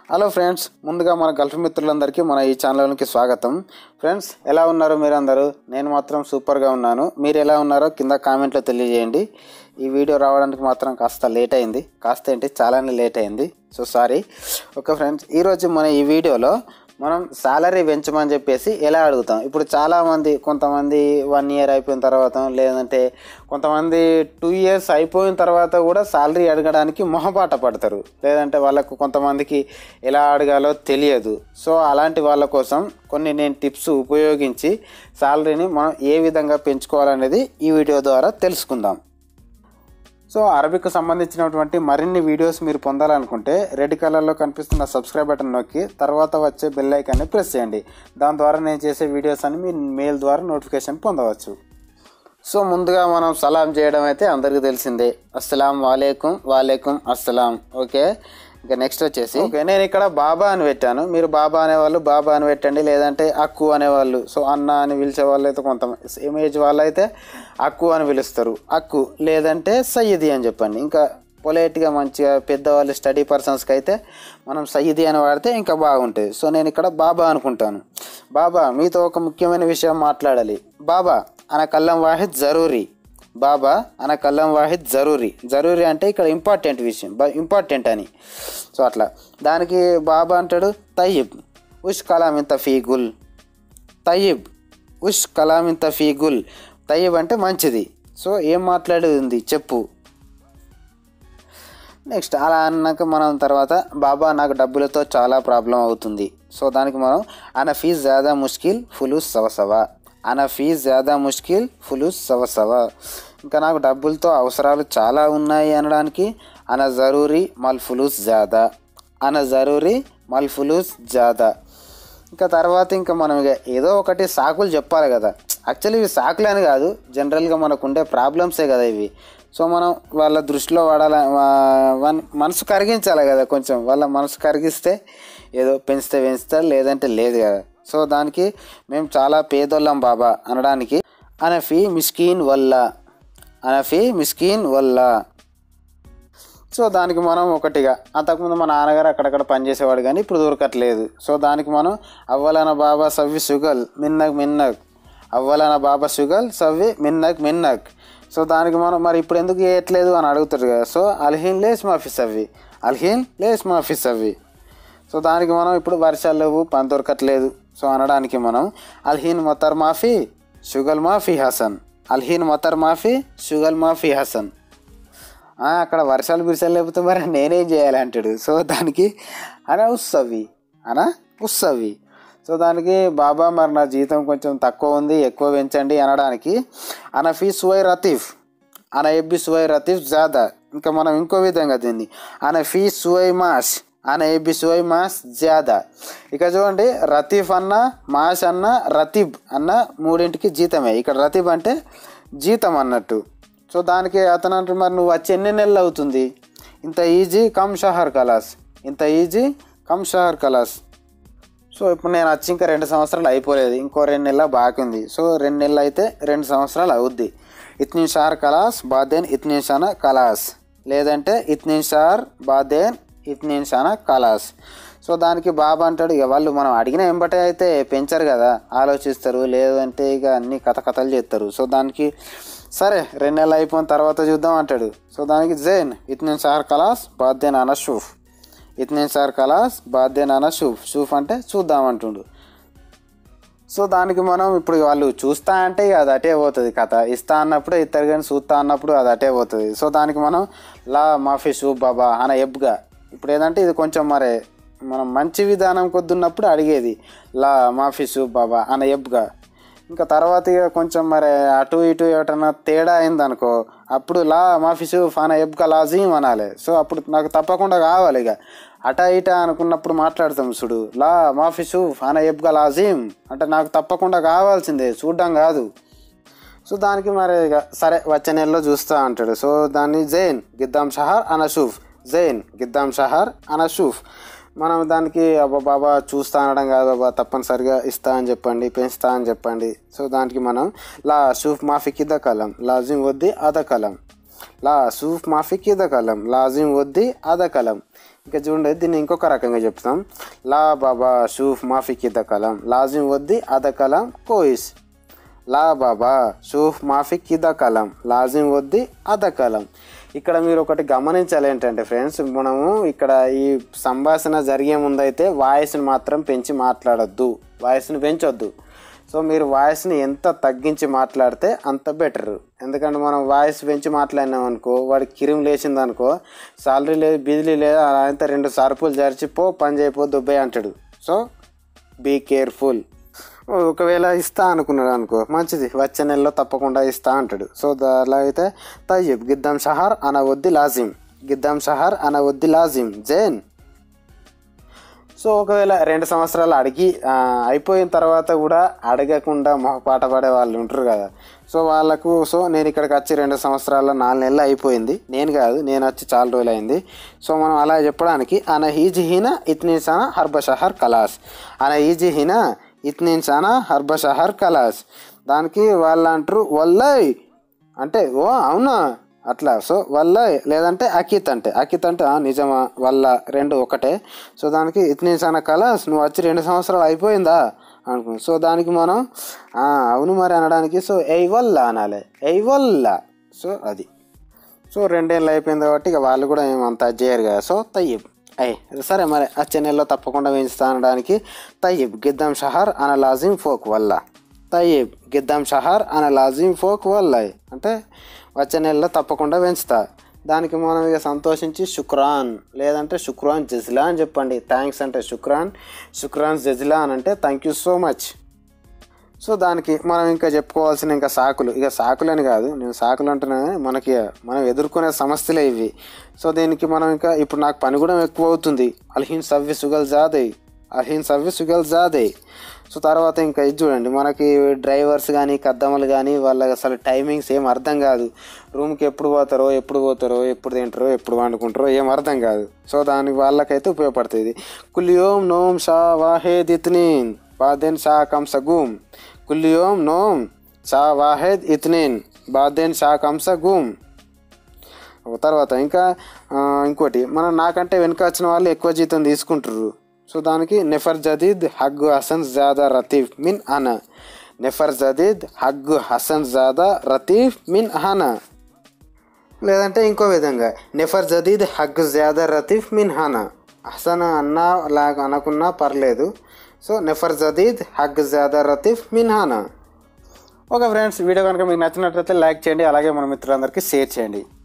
hello friends ముందుగా మన Gulf మిత్రులందరికీ మన ఈ ఛానల్కి స్వాగతం ఫ్రెండ్స్ ఎలా ఉన్నారు మీరందరూ నేను మాత్రం సూపర్గా ఉన్నాను మీరు ఎలా ఉన్నారో కింద కామెంట్లో తెలియజేయండి ఈ వీడియో రావడానికి మాత్రం కాస్త లేట్ అయింది కాస్త ఏంటి చాలానే లేట్ అయింది సో సారీ ఓకే ఫ్రెండ్స్ ఈరోజు మన ఈ వీడియోలో మనం సాలరీ పెంచమని చెప్పేసి ఎలా అడుగుతాం ఇప్పుడు చాలామంది కొంతమంది వన్ ఇయర్ అయిపోయిన తర్వాత లేదంటే కొంతమంది టూ ఇయర్స్ అయిపోయిన తర్వాత కూడా సాలరీ అడగడానికి మొహపాట పడతారు లేదంటే వాళ్ళకు కొంతమందికి ఎలా అడగాలో తెలియదు సో అలాంటి వాళ్ళ కోసం కొన్ని నేను టిప్స్ ఉపయోగించి సాలరీని మనం ఏ విధంగా పెంచుకోవాలనేది ఈ వీడియో ద్వారా తెలుసుకుందాం సో అరబిక్ సంబంధించినటువంటి మరిన్ని వీడియోస్ మీరు పొందాలనుకుంటే రెడ్ కలర్లో కనిపిస్తున్న సబ్స్క్రైబ్ బటన్ నొక్కి తర్వాత వచ్చే బెల్ ఐకాన్ని ప్రెస్ చేయండి దాని ద్వారా నేను చేసే వీడియోస్ అని మీ మెయిల్ ద్వారా నోటిఫికేషన్ పొందవచ్చు సో ముందుగా మనం సలాం చేయడం అయితే అందరికీ తెలిసిందే అస్సలాం వాలేకుం వాలేకుం అస్సలాం ఓకే ఇంకా నెక్స్ట్ వచ్చేసి ఓకే నేను ఇక్కడ బాబా అని పెట్టాను మీరు బాబా అనేవాళ్ళు బాబా అని పెట్టండి లేదంటే అక్కు అనేవాళ్ళు సో అన్న అని పిలిచే వాళ్ళు అయితే కొంత సేమ్ ఏజ్ వాళ్ళు అయితే అక్కు అని పిలుస్తారు అక్కు లేదంటే సయ్యది అని చెప్పండి ఇంకా పొలైట్గా మంచిగా పెద్దవాళ్ళు స్టడీ పర్సన్స్కి అయితే మనం సయ్యది అని వాడితే ఇంకా బాగుంటుంది సో నేను ఇక్కడ బాబా అనుకుంటాను బాబా మీతో ఒక ముఖ్యమైన విషయం మాట్లాడాలి బాబా అన కల్లం వాహిద్ జరూరీ బాబా అన కల్లం వాహిద్ జరూరీ జరూరీ అంటే ఇక్కడ ఇంపార్టెంట్ విషయం బ ఇంపార్టెంట్ అని సో అట్లా దానికి బాబా అంటాడు తయ్యిబ్ ఉష్ కలాం ఇంత ఫీ గుల్ తయ్యిబ్ ఉష్ కలాం ఇంత ఫీ గుల్ తయ్యిబ్ అంటే మంచిది సో ఏం మాట్లాడేది చెప్పు నెక్స్ట్ అలా అన్నాక మనం తర్వాత బాబా నాకు డబ్బులతో చాలా ప్రాబ్లం అవుతుంది సో దానికి మనం అన ఫీజ్ జ్యాదా ముష్కిల్ ఫులూస్ సవసవా అన ఫీజ్ జ్యాదా ముష్కిల్ ఫులూస్ సవసవా ఇంకా నాకు డబ్బులతో అవసరాలు చాలా ఉన్నాయి అనడానికి అన జరూరీ మల్ ఫులూస్ జాదా అన జరూరీ మల్ ఫులూస్ జాదా ఇంకా తర్వాత ఇంకా మనం ఇక ఏదో ఒకటి సాకులు చెప్పాలి కదా యాక్చువల్లీ ఇవి సాకులు అని కాదు జనరల్గా మనకు ఉండే ప్రాబ్లమ్సే కదా ఇవి సో మనం వాళ్ళ దృష్టిలో వాడాల వా- వన్- మనసు కరిగించాలి కదా కొంచెం వాళ్ళ మనసు కరిగిస్తే ఏదో పెంచితే పెంచుతారు లేదంటే లేదు కదా సో దానికి మేము చాలా పేదోళ్ళం బాబా అనడానికి అనఫీ మిస్కీన్ వల్ల అనఫీ మిస్కీన్ వల్ల సో దానికి మనం ఒకటిగా అంతకుముందు మా నాన్నగారు అక్కడక్కడ పనిచేసేవాడు కానీ ఇప్పుడు దొరకట్లేదు సో దానికి మనం అవ్వలన బాబా సవ్వి సుగల్ మిన్నక్ మిన్నక్ అవ్వలన బాబా సుగల్ సవ్వి మిన్నక్ మిన్నక్ సో దానికి మనం మరి ఇప్పుడు ఎందుకు చేయట్లేదు అని అడుగుతారు కదా సో అల్హీన్ లేస్ మాఫీ సవ్వి అల్హీన్ లేస్ మాఫీ సవ్వి సో దానికి మనం ఇప్పుడు వర్షాలు లేవు పని దొరకట్లేదు సో అనడానికి మనం అల్హీన్ మొతర్ మాఫీ షుగల్ మాఫీ హసన్ అల్హీన్ మొతర్ మాఫీ షుగల్ మాఫీ హసన్ ఆ, అక్కడ వర్షాలు బిర్షాలు లేకపోతే మరి నేనేం చేయాలి అంటాడు సో దానికి అన ఉత్సవి అన ఉత్సవి సో దానికి బాబా మరి నా జీతం కొంచెం తక్కువ ఉంది ఎక్కువ పెంచండి అనడానికి అన ఫీ సువై రతీఫ్ అన ఎబ్బి సువై రతీఫ్ జాదా ఇంకా మనం ఇంకో విధంగా దీన్ని అన ఫీ సువై మాస్ అన ఎబ్బి సువై మాస్ జాదా ఇక చూడండి రతీఫ్ అన్న మాస్ అన్న రతీబ్ అన్న మూడింటికి జీతమే ఇక్కడ రతీబ్ అంటే జీతం అన్నట్టు సో దానికి అతను అంటారు మరి నువ్వు వచ్చి ఎన్ని నెలలు అవుతుంది ఇంత ఈజీ కమ్ షహర్ కలాస్ ఇంత ఈజీ కమ్ షహర్ కలాస్ సో ఇప్పుడు నేను వచ్చి ఇంకా రెండు సంవత్సరాలు అయిపోలేదు ఇంకో రెండు నెలల బాకీ ఉంది సో రెండు నెలలు అయితే రెండు సంవత్సరాలు అవుద్ది ఇత్ని షార్ కలాస్ బాదేన్ ఇత్ని షాన కలాస్ లేదంటే ఇత్ని షార్ బాదేన్ ఇత్ని షాన కలాస్ సో దానికి బాబా అంటాడు ఇక వాళ్ళు మనం అడిగిన ఎంబటే అయితే పెంచరు కదా ఆలోచిస్తారు లేదంటే ఇక అన్ని కథ కథలు చేస్తారు సో దానికి సరే రెండు నెలలు అయిపోయిన తర్వాత చూద్దాం అంటాడు సో దానికి జైన్ ఇత్ని షార్ కలాస్ బాదేన్ అన షూఫ్ ఇతనే సార్ కలాస్ బాధ్య నాన్న షూఫ్ షూఫ్ అంటే చూద్దాం అంటుండు సో దానికి మనం ఇప్పుడు వాళ్ళు చూస్తా అంటే ఇక అది అటే పోతుంది కథ ఇస్తా అన్నప్పుడు ఇద్దరు కానీ చూస్తా అన్నప్పుడు అది అటే పోతుంది సో దానికి మనం లా మాఫీ షూఫ్ బాబా అన ఎబ్గా ఇప్పుడు ఏదంటే ఇది కొంచెం మరి మనం మంచి విధానం కొద్దున్నప్పుడు అడిగేది లా మాఫీ షూఫ్ బాబా అన ఎబ్గా ఇంకా తర్వాత ఇక కొంచెం మరి అటు ఇటు ఏటన్నా తేడా అయిందనుకో అప్పుడు లా మాఫీ షూఫ్ అన ఎబ్గా లాజీం అనాలి సో అప్పుడు నాకు తప్పకుండా కావాలి ఇక అట ఇట అనుకున్నప్పుడు మాట్లాడతాం చూడు లా మాఫీ షూఫ్ అన ఎబ్గా లాజీం అంటే నాకు తప్పకుండా కావాల్సిందే చూడ్డం కాదు సో దానికి మరి ఇక సరే వచ్చే నెలలో చూస్తా అంటాడు సో దాన్ని జైన్ గిద్దాం షహర్ అనషూఫ్ జైన్ గిద్దాం షహర్ అనషూఫ్ మనం దానికి అబ్బా బాబా చూస్తా అనడం కాదు బాబా తప్పనిసరిగా ఇస్తా అని చెప్పండి పెంచుతా అని చెప్పండి సో దానికి మనం లా షూఫ్ మాఫీ కిద్ద కలం లాజిం వద్ది అద కలం లా సూఫ్ మాఫీ కిద కలం లాజిం వద్ది అద కలం ఇంకా చూడండి దీన్ని ఇంకొక రకంగా చెప్తాం లా బాబా షూఫ్ మాఫీ కిద కలం లాజిం వద్ది అద కలం కోయిస్ లా బాబా షూఫ్ మాఫీ కిద కలం లాజిం వద్ది అద కలం ఇక్కడ మీరు ఒకటి గమనించాలి ఏంటంటే ఫ్రెండ్స్ మనము ఇక్కడ ఈ సంభాషణ జరిగే ముందైతే వాయిస్ని మాత్రం పెంచి మాట్లాడొద్దు వాయిస్ని పెంచొద్దు సో మీరు వాయిస్ని ఎంత తగ్గించి మాట్లాడితే అంత బెటర్ ఎందుకంటే మనం వాయిస్ పెంచి మాట్లాడినాం అనుకో వాడి కిరిం లేచింది అనుకో సాలరీ లేదు బిజిలీ లేదు అలా అయితే రెండు సరుపులు జరిచి పో పని చేయపో దుబ్బే అంటాడు సో బీ కేర్ఫుల్ ఒకవేళ ఇస్తా అనుకున్నాడు అనుకో మంచిది వచ్చే నెలలో తప్పకుండా ఇస్తా అంటాడు సో అలా అయితే తయ్యబ్ గిద్దం షహర్ అనవద్ది లాజిం గిద్దం షహర్ అనవద్ది లాజిం జైన్ సో ఒకవేళ రెండు సంవత్సరాలు అడిగి ఆ, అయిపోయిన తర్వాత కూడా అడగకుండా మొహపాట పడే వాళ్ళు ఉంటారు కదా సో వాళ్ళకు సో నేను ఇక్కడికి వచ్చి రెండు సంవత్సరాల నాలుగు నెలలు అయిపోయింది నేను కాదు నేను వచ్చి చాలా రోజులు అయింది సో మనం అలా చెప్పడానికి అన హీజిహీన ఇత్నిసాన హర్బ షహర్ కలాస్ అన హీజిహీన ఇత్నిసాన హర్బ షహర్ కలాస్ దానికి వాళ్ళు అంటారు వల్లయ్ అంటే ఓ అవునా అట్లా సో వల్ల లేదంటే అకిత్ అంటే అకిత్ అంటే "ఆ, నిజమా వల్ల రెండు ఒకటే సో దానికి ఇతనిసాన కలాస్ నువ్వు వచ్చి రెండు సంవత్సరాలు అయిపోయిందా అనుకో సో దానికి మనం "ఆ, అవును మరి అనడానికి సో ఎయ్ వల్ల అనాలి ఎయ్ వల్ల సో అది సో రెండేళ్ళు అయిపోయింది కాబట్టి ఇక వాళ్ళు కూడా ఏమంత చేయరు కదా సో తయ్యబ్ అయ్ సరే మరి వచ్చే నెలలో తప్పకుండా వేయిస్తా అనడానికి తయ్యబ్ గిద్దం షహర్ అన లాజిం ఫోక్ వల్ల తయ్యబ్ గిద్దం షహర్ అన లాజిం ఫోక్ వల్ల అంటే వచ్చే నెలలో తప్పకుండా పెంచుతా దానికి మనం ఇక సంతోషించి శుక్రాన్ లేదంటే శుక్రాన్ జజిలా అని చెప్పండి థ్యాంక్స్ అంటే శుక్రాన్ శుక్రాన్ జజిలా అని అంటే thank you so much so దానికి మనం ఇంకా చెప్పుకోవాల్సిన ఇంకా సాకులు ఇక సాకులని కాదు నేను సాకులు అంటున్నా మనకి మనం ఎదుర్కొనే సమస్యలే ఇవి సో దీనికి మనం ఇంకా ఇప్పుడు నాకు పని కూడా ఎక్కువ అవుతుంది అల్హిన్ సవ్వి సుగల్ జాదే అల్హిన్ సవ్వి సుగల్ జాదే సో తర్వాత ఇంకా ఇది చూడండి మనకి డ్రైవర్స్ కానీ కద్దమ్మలు కానీ వాళ్ళకి అసలు టైమింగ్స్ ఏం అర్థం కాదు రూమ్కి ఎప్పుడు పోతారో ఎప్పుడు పోతారో ఎప్పుడు తింటారో ఎప్పుడు వండుకుంటారో ఏం అర్థం కాదు సో దానికి వాళ్ళకైతే ఉపయోగపడుతుంది కులియోం నోం షా వాహేద్ ఇత్నీన్ బాదెన్ షా కం సగూమ్ కులియోం నోం షా వాహెద్ ఇత్నీన్ బాదెన్ షా కం సగూమ్ తర్వాత ఇంకా ఆ, ఇంకోటి మనం నాకంటే వెనుక వచ్చిన వాళ్ళు ఎక్కువ జీతం తీసుకుంటారు సో దానికి నెఫర్ జదీద్ హగ్ హసన్ జాదా రతీఫ్ మిన్ అన నెఫర్ జదీద్ హగ్ హసన్ జాదా రతీఫ్ మిన్ హానా లేదంటే ఇంకో విధంగా నెఫర్ జదీద్ హగ్ జాదా రతీఫ్ మిన్ హానా హసన్ అన్నా లాగా అనకున్నా పర్లేదు సో నెఫర్ జదీద్ హగ్ జాదా రతీఫ్ మిన్ హానా ఓకే ఫ్రెండ్స్ వీడియో కనుక మీకు నచ్చినట్లయితే లైక్ చేయండి అలాగే మన మిత్రులందరికీ షేర్ చేయండి